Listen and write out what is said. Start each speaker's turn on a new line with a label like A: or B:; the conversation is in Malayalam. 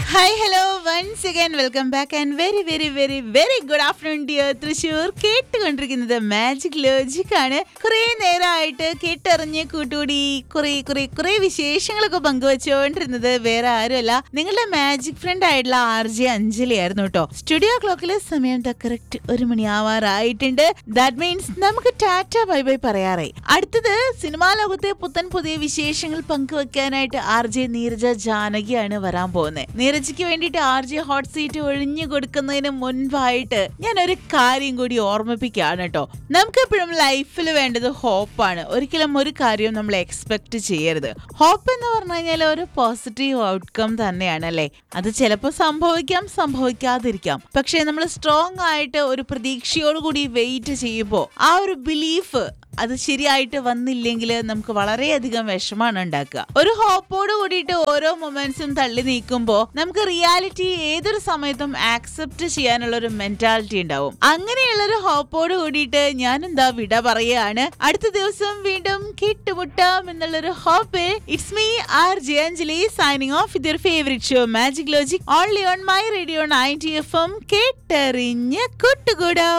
A: hi hello once again welcome back and very very very very good afternoon dear Thrissur കേട്ടുകൊണ്ടിരിക്കുന്നത് മാജിക് ലോജിക് ആണ് കുറെ നേരമായിട്ട് കേട്ടറിഞ്ഞ് കൂട്ടുകൂടി കുറെ കുറെ കുറെ വിശേഷങ്ങളൊക്കെ പങ്കുവച്ചുകൊണ്ടിരുന്നത് വേറെ ആരുമല്ല നിങ്ങളുടെ മാജിക് ഫ്രണ്ട് ആയിട്ടുള്ള ആർ ജെ അഞ്ജലി ആയിരുന്നു കേട്ടോ സ്റ്റുഡിയോ ക്ലോക്കിലെ സമയം കറക്റ്റ് ഒരു മണി ആവാറായിട്ടുണ്ട് ദാറ്റ് മീൻസ് നമുക്ക് ടാറ്റ ബൈ ബൈ പറയാറായി അടുത്തത് സിനിമാ ലോകത്തെ പുത്തൻ പുതിയ വിശേഷങ്ങൾ പങ്കുവെക്കാനായിട്ട് ആർ ജെ നീരജ ജാനകിയാണ് വരാൻ പോകുന്നത് നീരജയ്ക്ക് വേണ്ടിയിട്ട് ആർ ജെ ഹോട്ട് സീറ്റ് ഒഴിഞ്ഞു കൊടുക്കുന്നതിന് മുൻപായിട്ട് ഞാൻ ഒരു കാര്യം കൂടി ഓർമ്മിപ്പിക്കുകയാണ് കേട്ടോ നമുക്ക് എപ്പോഴും ലൈഫിൽ വേണ്ടത് ഹോപ്പാണ് ഒരിക്കലും ഒരു കാര്യവും നമ്മൾ എക്സ്പെക്ട് ചെയ്യരുത് ഹോപ്പ് എന്ന് പറഞ്ഞു കഴിഞ്ഞാൽ ഒരു പോസിറ്റീവ് ഔട്ട്കം തന്നെയാണ് അല്ലേ അത് ചിലപ്പോൾ സംഭവിക്കാം സംഭവിക്കാതിരിക്കാം പക്ഷേ നമ്മൾ സ്ട്രോങ് ആയിട്ട് ഒരു പ്രതീക്ഷയോടുകൂടി വെയിറ്റ് ചെയ്യുമ്പോൾ ആ ഒരു ബിലീഫ് അത് ശരിയായിട്ട് വന്നില്ലെങ്കിൽ നമുക്ക് വളരെയധികം വിഷമാണ് ഉണ്ടാക്കുക ഒരു ഹോപ്പോട് കൂടിയിട്ട് ഓരോ മൊമെന്റ്സും തള്ളി നീക്കുമ്പോൾ നമുക്ക് റിയാലിറ്റി ഏതൊരു സമയത്തും ആക്സെപ്റ്റ് ചെയ്യാനുള്ള ഒരു മെന്റാലിറ്റി ഉണ്ടാവും അങ്ങനെയുള്ള ഒരു ഹോപ്പോട് കൂടിയിട്ട് ഞാൻ എന്താ വിട പറയുകയാണ് അടുത്ത ദിവസം വീണ്ടും കേട്ടുമുട്ടാം എന്നുള്ളൊരു hope it's me R J Anjali signing off with your favourite show magic logic only on my radio ninety F M കേട്ടറിഞ്ഞ് കൂട്ടുകൂടാം